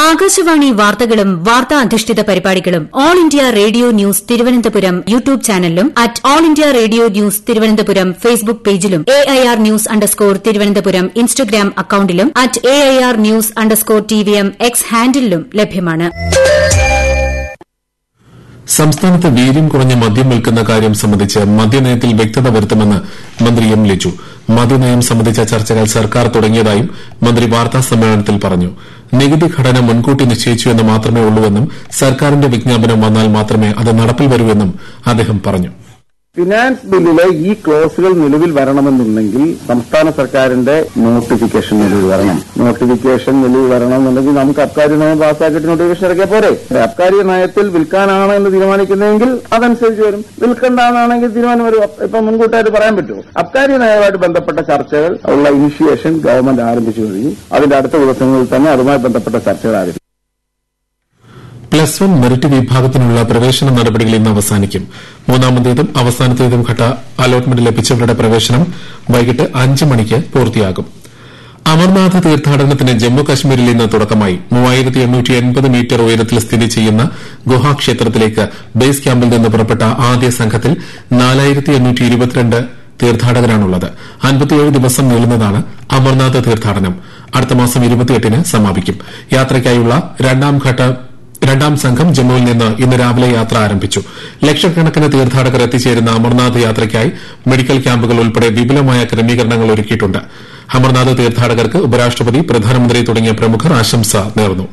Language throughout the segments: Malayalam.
ആകാശവാണി വാർത്തകളും വാർത്താ അധിഷ്ഠിത പരിപാടികളും All India Radio news Thiruvananthapuram YouTube ചാനലിലും at All India Radio news Thiruvananthapuram Facebook പേജിലും A I R news underscore Thiruvananthapuram Instagram അക്കൌണ്ടിലും at A I R news underscore T V M X ഹാൻഡിലും ലഭ്യമാണ് സംസ്ഥാനത്ത് വീര്യം കുറഞ്ഞ മദ്യം വിൽക്കുന്ന കാര്യം സംബന്ധിച്ച് മദ്യനയത്തിൽ വ്യക്തത വരുത്തുമെന്ന് മന്ത്രി എം ലിജു മദ്യനയം സംബന്ധിച്ച ചർച്ചകൾ സർക്കാർ തുടങ്ങിയതായും മന്ത്രി വാർത്താ സമ്മേളനത്തിൽ പറഞ്ഞു നികുതി ഘടന മുൻകൂട്ടി നിശ്ചയിച്ചു എന്ന് മാത്രമേ ഉള്ളൂവെന്നും സർക്കാരിന്റെ വിജ്ഞാപനം വന്നാൽ മാത്രമേ അത് നടപ്പിൽ വരൂ എന്നും അദ്ദേഹം പറഞ്ഞു ഫിനാൻസ് ബില്ലിലെ ഈ ക്ലോസുകൾ നിലവിൽ വരണമെന്നുണ്ടെങ്കിൽ സംസ്ഥാന സർക്കാരിന്റെ നോട്ടിഫിക്കേഷൻ നിലവിൽ വരണം നോട്ടിഫിക്കേഷൻ നിലവിൽ വരണമെന്നുണ്ടെങ്കിൽ നമുക്ക് അബ്കാരി നയം പാസ്സാക്കിയിട്ട് നോട്ടിഫിക്കേഷൻ ഇറക്കിയാൽ പോരെ അബ്കാരി നയത്തിൽ വിൽക്കാനാണ് എന്ന് തീരുമാനിക്കുന്നതെങ്കിൽ അതനുസരിച്ച് വരും വിൽക്കണ്ടെന്നാണെങ്കിൽ തീരുമാനം വരും ഇപ്പൊ മുൻകൂട്ടായിട്ട് പറയാൻ പറ്റുമോ അബ്കാരി നയവുമായിട്ട് ബന്ധപ്പെട്ട ചർച്ചകൾ ഉള്ള ഇനിഷ്യേഷൻ ഗവൺമെന്റ് ആരംഭിച്ചു കഴിഞ്ഞു അതിന്റെ അടുത്ത ദിവസങ്ങളിൽ തന്നെ അതുമായി ബന്ധപ്പെട്ട ചർച്ചകൾ ആരംഭിക്കും പ്ലസ് വൺ മെറിറ്റ് വിഭാഗത്തിനുള്ള പ്രവേശന നടപടികൾ ഇന്ന് അവസാനിക്കും മൂന്നാമത്തേതും അവസാനത്തേതും ഘട്ട അലോട്ട്മെന്റ് ലഭിച്ചവരുടെ പ്രവേശനം വൈകിട്ട് അഞ്ച് മണിക്ക് പൂർത്തിയാകും അമർനാഥ് തീർത്ഥാടനത്തിന് ജമ്മു കശ്മീരിൽ ഇന്ന് തുടക്കമായി മീറ്റർ ഉയരത്തിൽ സ്ഥിതി ചെയ്യുന്ന ഗുഹാക്ഷേത്രത്തിലേക്ക് ബേസ് ക്യാമ്പിൽ നിന്ന് പുറപ്പെട്ട ആദ്യ സംഘത്തിൽ തീർത്ഥാടകരാണുള്ളത് അൻപത്തിയേഴ് ദിവസം നീളുന്നതാണ് അമർനാഥ് തീർത്ഥാടനം അടുത്ത മാസം ഇരുപത്തിയെട്ടിന് സമാപിക്കും യാത്രയ്ക്കായുള്ള രണ്ടാം ഘട്ട രണ്ടാം സംഘം ജമ്മുവിൽ നിന്ന് ഇന്ന് രാവിലെ യാത്ര ആരംഭിച്ചു ലക്ഷക്കണക്കിന് തീർത്ഥാടകർ എത്തിച്ചേരുന്ന അമർനാഥ് യാത്രയ്ക്കായി മെഡിക്കൽ ക്യാമ്പുകൾ ഉൾപ്പെടെ വിപുലമായ ക്രമീകരണങ്ങൾ ഒരുക്കിയിട്ടുണ്ട് അമർനാഥ് തീർത്ഥാടകർക്ക് ഉപരാഷ്ട്രപതി പ്രധാനമന്ത്രി തുടങ്ങിയ പ്രമുഖർ ആശംസ നേർന്നു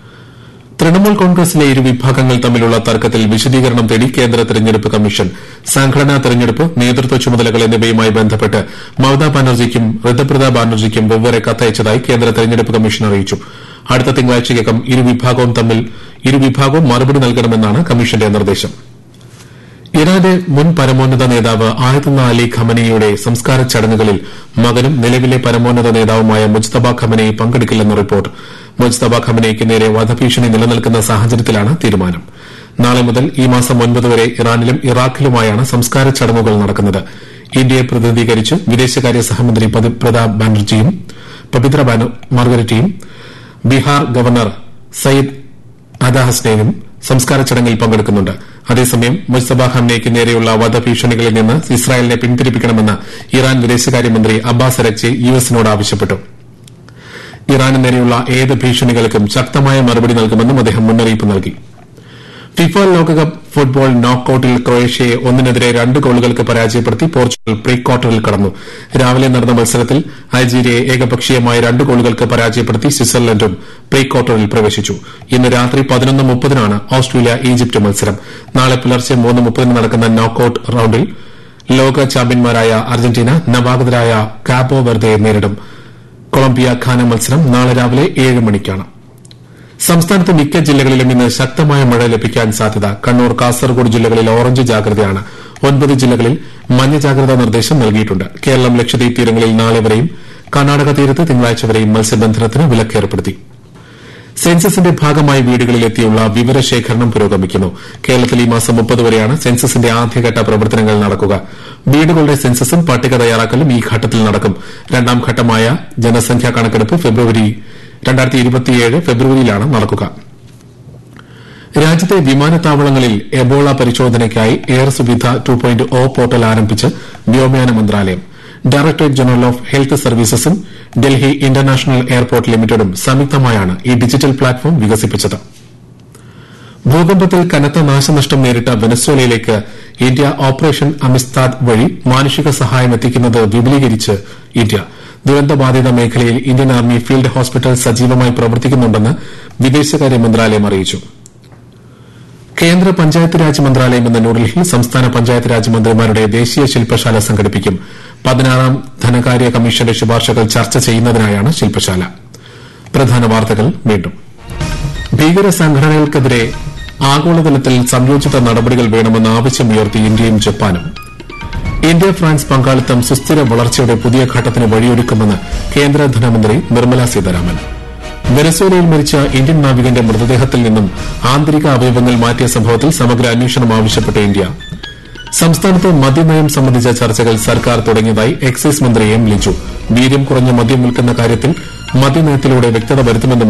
തൃണമൂൽ കോൺഗ്രസിലെ ഇരു വിഭാഗങ്ങൾ തമ്മിലുള്ള തർക്കത്തിൽ വിശദീകരണം തേടി കേന്ദ്ര തെരഞ്ഞെടുപ്പ് കമ്മീഷൻ സംഘടനാ തെരഞ്ഞെടുപ്പ് നേതൃത്വ ചുമതലകൾ എന്നിവയുമായി ബന്ധപ്പെട്ട് മമതാ ബാനർജിക്കും ഋതുപ്രത ബാനർജിക്കും വെവ്വേറെ കത്തയച്ചതായി കേന്ദ്ര തെരഞ്ഞെടുപ്പ് കമ്മീഷൻ അറിയിച്ചു അടുത്ത തിങ്കളാഴ്ചയ്ക്കകം ഇരുവിഭാഗവും തമ്മിൽ ഇരുവിഭാഗവും മറുപടി നൽകണമെന്നാണ് കമ്മീഷന്റെ നിർദ്ദേശം ഇറാന്റെ മുൻ പരമോന്നത നേതാവ് ആയത്തുള്ള അലി ഖമനയുടെ സംസ്കാര ചടങ്ങുകളിൽ മകനും നിലവിലെ പരമോന്നത നേതാവുമായ മുജ്തബ ഖമനയി പങ്കെടുക്കില്ലെന്ന് റിപ്പോർട്ട് മുജ്തബ ഖമനയ്ക്ക് നേരെ വധഭീഷണി നിലനിൽക്കുന്ന സാഹചര്യത്തിലാണ് തീരുമാനം നാളെ മുതൽ ഈ മാസം ഒൻപത് വരെ ഇറാനിലും ഇറാഖിലുമായാണ് സംസ്കാര ചടങ്ങുകൾ നടക്കുന്നത് ഇന്ത്യയെ പ്രതിനിധീകരിച്ച് വിദേശകാര്യ സഹമന്ത്രി പ്രതാപ് ബാനർജിയും പവിത്ര മാർഗരറ്റിയും ബീഹാർ ഗവർണർ സയ്യിദ് അദാഹസ്നേനും സംസ്കാര ചടങ്ങിൽ പങ്കെടുക്കുന്നുണ്ട് അതേസമയം മുസ്തബ ഹംനയ്ക്ക് നേരെയുള്ള വധഭീഷണികളിൽ നിന്ന് ഇസ്രായേലിനെ പിന്തിരിപ്പിക്കണമെന്ന് ഇറാൻ വിദേശകാര്യമന്ത്രി അബ്ബാസ് അരക്ചി യുഎസിനോട് ആവശ്യപ്പെട്ടു ഇറാന് നേരെയുള്ള ഏത് ഭീഷണികൾക്കും ശക്തമായ മറുപടി നൽകുമെന്നും അദ്ദേഹം മുന്നറിയിപ്പ് നൽകി ഫിഫ ലോകകപ്പ് ഫുട്ബോൾ നോക്കൌട്ടിൽ ക്രൊയേഷ്യയെ ഒന്നിനെതിരെ രണ്ട് ഗോളുകൾക്ക് പരാജയപ്പെടുത്തി പോർച്ചുഗൽ പ്രീ ക്വാർട്ടറിൽ കടന്നു രാവിലെ നടന്ന മത്സരത്തിൽ അൾജീരിയയെ ഏകപക്ഷീയമായ രണ്ട് ഗോളുകൾക്ക് പരാജയപ്പെടുത്തി സ്വിറ്റ്സർലൻഡും പ്രീ ക്വാർട്ടറിൽ പ്രവേശിച്ചു ഇന്ന് രാത്രി പതിനൊന്ന് മുപ്പതിനാണ് ഓസ്ട്രേലിയ ഈജിപ്ത് മത്സരം നാളെ പുലർച്ചെ മൂന്ന് മുപ്പതിന് നടക്കുന്ന നോക്കൌട്ട് റൌണ്ടിൽ ലോക ചാമ്പ്യന്മാരായ അർജന്റീന നവാഗതരായ കാബോ വെർദയെ നേരിടും കൊളംബിയ ഖാന മത്സരം നാളെ രാവിലെ ഏഴ് മണിക്കാണ് സംസ്ഥാനത്ത് മിക്ക ജില്ലകളിലും ഇന്ന് ശക്തമായ മഴ ലഭിക്കാൻ സാധ്യത കണ്ണൂർ കാസർഗോഡ് ജില്ലകളിൽ ഓറഞ്ച് ജാഗ്രതയാണ് ഒൻപത് ജില്ലകളിൽ മഞ്ഞ ജാഗ്രതാ നിർദ്ദേശം നൽകിയിട്ടുണ്ട് കേരളം ലക്ഷദ്വീപ് തീരങ്ങളിൽ നാളെ വരെയും കർണാടക തീരത്ത് തിങ്കളാഴ്ച വരെയും മത്സ്യബന്ധനത്തിന് വിലക്കേർപ്പെടുത്തി സെൻസസിന്റെ ഭാഗമായി വീടുകളിലെത്തിയുള്ള വിവരശേഖരണം പുരോഗമിക്കുന്നു കേരളത്തിൽ ഈ മാസം മുപ്പത് വരെയാണ് സെൻസസിന്റെ ആദ്യഘട്ട പ്രവർത്തനങ്ങൾ നടക്കുക വീടുകളുടെ സെൻസസും പട്ടിക തയ്യാറാക്കലും ഈ ഘട്ടത്തിൽ നടക്കും രണ്ടാം ഘട്ടമായ ജനസംഖ്യാ കണക്കെടുപ്പ് ഫെബ്രുവരി ഫെബ്രുവരിയിലാണ് നടക്കുക രാജ്യത്തെ വിമാനത്താവളങ്ങളിൽ എബോള പരിശോധനയ്ക്കായി air Suvidha two point O portal ആരംഭിച്ച് വ്യോമയാന മന്ത്രാലയം ഡയറക്ടറേറ്റ് ജനറൽ ഓഫ് ഹെൽത്ത് സർവീസസും ഡൽഹി ഇന്റർനാഷണൽ എയർപോർട്ട് ലിമിറ്റഡും സംയുക്തമായാണ് ഈ ഡിജിറ്റൽ പ്ലാറ്റ്ഫോം വികസിപ്പിച്ചത് ഭൂകമ്പത്തിൽ കനത്ത നാശനഷ്ടം നേരിട്ട വെനസ്വേലയിലേക്ക് ഇന്ത്യ ഓപ്പറേഷൻ അമിസ്താദ് വഴി മാനുഷിക സഹായം എത്തിക്കുന്നത് വിപുലീകരിച്ച് ഇന്ത്യ ദുരന്തബാധിത മേഖലയിൽ ഇന്ത്യൻ ആർമി ഫീൽഡ് ഹോസ്പിറ്റൽ സജീവമായി പ്രവർത്തിക്കുന്നുണ്ടെന്ന് വിദേശകാര്യ മന്ത്രാലയം അറിയിച്ചു കേന്ദ്ര പഞ്ചായത്ത് രാജ് മന്ത്രാലയം എന്ന ന്യൂഡൽഹിയിൽ സംസ്ഥാന പഞ്ചായത്ത് രാജ് മന്ത്രിമാരുടെ ദേശീയ ശില്പശാല സംഘടിപ്പിക്കും പതിനാറാം ധനകാര്യ കമ്മീഷന്റെ ശുപാർശകൾ ചർച്ച ചെയ്യുന്നതിനായാണ് ശില്പശാല പ്രധാന വാർത്തകൾ വീണ്ടും ഭീകര സംഘടനകൾക്കെതിരെ ആഗോളതലത്തിൽ സംയോജിത നടപടികൾ വേണമെന്ന് ആവശ്യമുയർത്തി ഇന്ത്യയും ജപ്പാനും ഇന്ത്യ ഫ്രാൻസ് പങ്കാളിത്തം സുസ്ഥിര വളർച്ചയുടെ പുതിയ ഘട്ടത്തിന് വഴിയൊരുക്കുമെന്ന് കേന്ദ്ര ധനമന്ത്രി നിർമ്മല സീതാരാമൻ വെനസ്വേലയിൽ മരിച്ച ഇന്ത്യൻ നാവികന്റെ മൃതദേഹത്തിൽ നിന്നും ആന്തരിക അവയവങ്ങൾ മാറ്റിയ സംഭവത്തിൽ സമഗ്ര അന്വേഷണം ആവശ്യപ്പെട്ട് ഇന്ത്യ സംസ്ഥാനത്ത് മദ്യനയം സംബന്ധിച്ച ചർച്ചകൾ സർക്കാർ തുടങ്ങിയതായി എക്സൈസ് മന്ത്രി എം ലിജു വീര്യം കുറഞ്ഞ മദ്യം വിൽക്കുന്ന കാര്യത്തിൽ മദ്യനയത്തിലൂടെ വ്യക്തത വരുത്തുമെന്നും